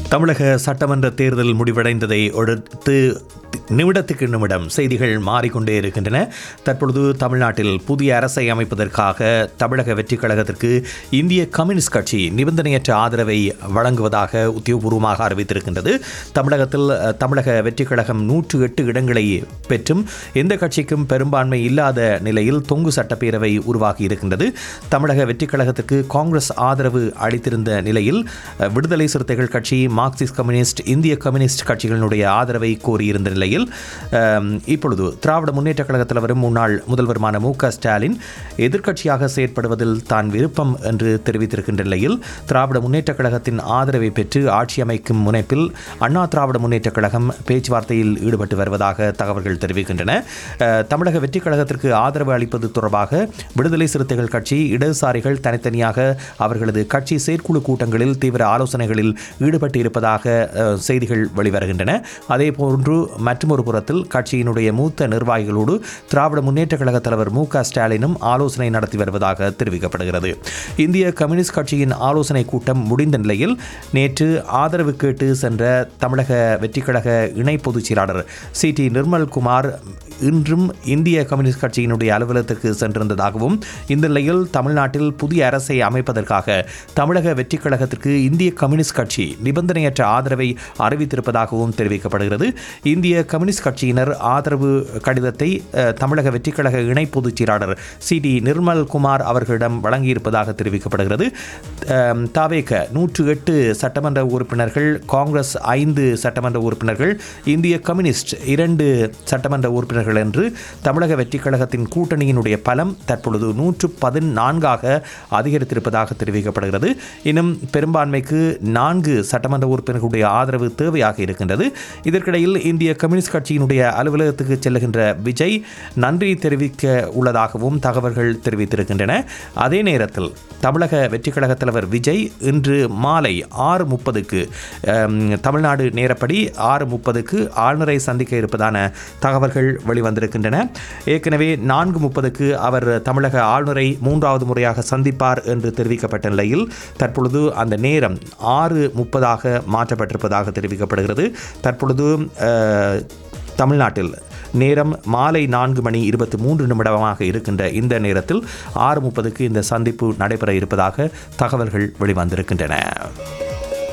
தமிழக சட்டமன்ற தேர்தல் முடிவடைந்ததை அடுத்து நிமிடத்துக்கு நிமிடம் செய்திகள் மாறிக்கொண்டே இருக்கின்றன தற்பொழுது தமிழ்நாட்டில் புதிய அரசை அமைப்பதற்காக தமிழக வெற்றிக் கழகத்திற்கு இந்திய கம்யூனிஸ்ட் கட்சி நிபந்தனையற்ற ஆதரவை வழங்குவதாக உத்தியோகபூர்வமாக அறிவித்திருக்கின்றது தமிழகத்தில் அஹ், தமிழக வெற்றிக் கழகம் நூற்று எட்டு இடங்களை பெற்றும் எந்த கட்சிக்கும் பெரும்பான்மை இல்லாத நிலையில் தொங்கு சட்டப்பேரவை உருவாகி இருக்கின்றது தமிழக வெற்றிக் கழகத்திற்கு காங்கிரஸ் ஆதரவு அளித்திருந்த நிலையில் அஹ், விடுதலை சிறுத்தைகள் கட்சி மார்க்சிஸ்ட் கம்யூனிஸ்ட் இந்திய கம்யூனிஸ்ட் கட்சிகளினுடைய ஆதரவை கோரியிருந்த நிலையில் அம், இப்பொழுது திராவிட முன்னேற்ற கழக தலைவரும் முன்னாள் முதல்வருமான மு க ஸ்டாலின் எதிர்க்கட்சியாக செயற்படுவதில் தான் விருப்பம் என்று தெரிவித்திருக்கின்ற நிலையில் திராவிட முன்னேற்ற கழகத்தின் ஆதரவை பெற்று ஆட்சி அமைக்கும் முனைப்பில் அண்ணா திராவிட முன்னேற்ற கழகம் பேச்சுவார்த்தையில் ஈடுபட்டு வருவதாக தகவல்கள் தெரிவிக்கின்றன அஹ், தமிழக வெற்றிக் கழகத்திற்கு ஆதரவு அளிப்பது தொடர்பாக விடுதலை சிறுத்தைகள் கட்சி இடதுசாரிகள் தனித்தனியாக அவர்களது கட்சி செயற்குழு கூட்டங்களில் தீவிர ஆலோசனைகளில் ஈடுபட்டு இருப்பதாக அஹ், செய்திகள் வெளிவருகின்றன அதே போன்று மற்றொரு புறத்தில் கட்சியினுடைய மூத்த நிர்வாகிகளோடு திராவிட முன்னேற்ற கழக தலைவர் மு க ஸ்டாலினும் ஆலோசனை நடத்தி வருவதாக தெரிவிக்கப்படுகிறது இந்திய கம்யூனிஸ்ட் கட்சியின் ஆலோசனை கூட்டம் முடிந்த நிலையில் நேற்று ஆதரவு கேட்டு சென்ற தமிழக வெற்றிக் கழக இணை பொதுச் செயலாளர் சி டி நிர்மல்குமார் இன்றும் இந்திய கம்யூனிஸ்ட் கட்சியினுடைய அலுவலகத்திற்கு சென்றிருந்ததாகவும் இந்த நிலையில் தமிழ்நாட்டில் புதிய அரசை அமைப்பதற்காக தமிழக வெற்றிக் கழகத்திற்கு இந்திய கம்யூனிஸ்ட் கட்சி நிபந்தனையற்ற ஆதரவை அறிவித்திருப்பதாகவும் தெரிவிக்கப்படுகிறது இந்திய கம்யூனிஸ்ட் கட்சியினர் ஆதரவு கடிதத்தை அஹ், தமிழக வெற்றிக் கழக இணை பொதுச் செயலாளர் சி டி நிர்மல்குமார் அவர்களிடம் வழங்கியிருப்பதாக தெரிவிக்கப்படுகிறது அம், தாவேக நூற்று எட்டு சட்டமன்ற உறுப்பினர்கள் காங்கிரஸ் ஐந்து சட்டமன்ற உறுப்பினர்கள் இந்திய கம்யூனிஸ்ட் இரண்டு சட்டமன்ற உறுப்பினர்கள் என்று தமிழக வெற்றிக் கழகத்தின் கூட்டணியினுடைய பலம் தற்பொழுது நூற்று பதினான்காக அதிகரித்திருப்பதாக தெரிவிக்கப்படுகிறது இன்னும் பெரும்பான்மைக்கு நான்கு சட்டமன்ற உறுப்பினர்களுடைய ஆதரவு தேவையாக இருக்கின்றது இதற்கிடையில் இந்திய கம்யூனிஸ்ட் கட்சியினுடைய அலுவலகத்துக்கு செல்லுகின்ற விஜய் நன்றி தெரிவிக்க உள்ளதாகவும் தகவல்கள் தெரிவித்திருக்கின்றன அதே நேரத்தில் தமிழக வெற்றிக் கழக தலைவர் விஜய் இன்று மாலை ஆறு முப்பதுக்கு தமிழ்நாடு நேரப்படி ஆறு முப்பதுக்கு ஆளுநரை சந்திக்க இருப்பதான தகவல்கள் வெளிவந்திருக்கின்றன ஏற்கனவே நான்கு முப்பதுக்கு அவர் தமிழக ஆளுநரை மூன்றாவது முறையாக சந்திப்பார் என்று தெரிவிக்கப்பட்ட நிலையில் தற்பொழுது அந்த நேரம் ஆறு முப்பதாக மாற்றப்பட்டிருப்பதாக தெரிவிக்கப்படுகிறது தற்பொழுது அஹ், தமிழ்நாட்டில் நேரம் மாலை நான்கு மணி இருபத்தி மூன்று நிமிடமாக இருக்கின்ற இந்த நேரத்தில் ஆறு முப்பதுக்கு இந்த சந்திப்பு நடைபெற இருப்பதாக தகவல்கள் வெளிவந்திருக்கின்றன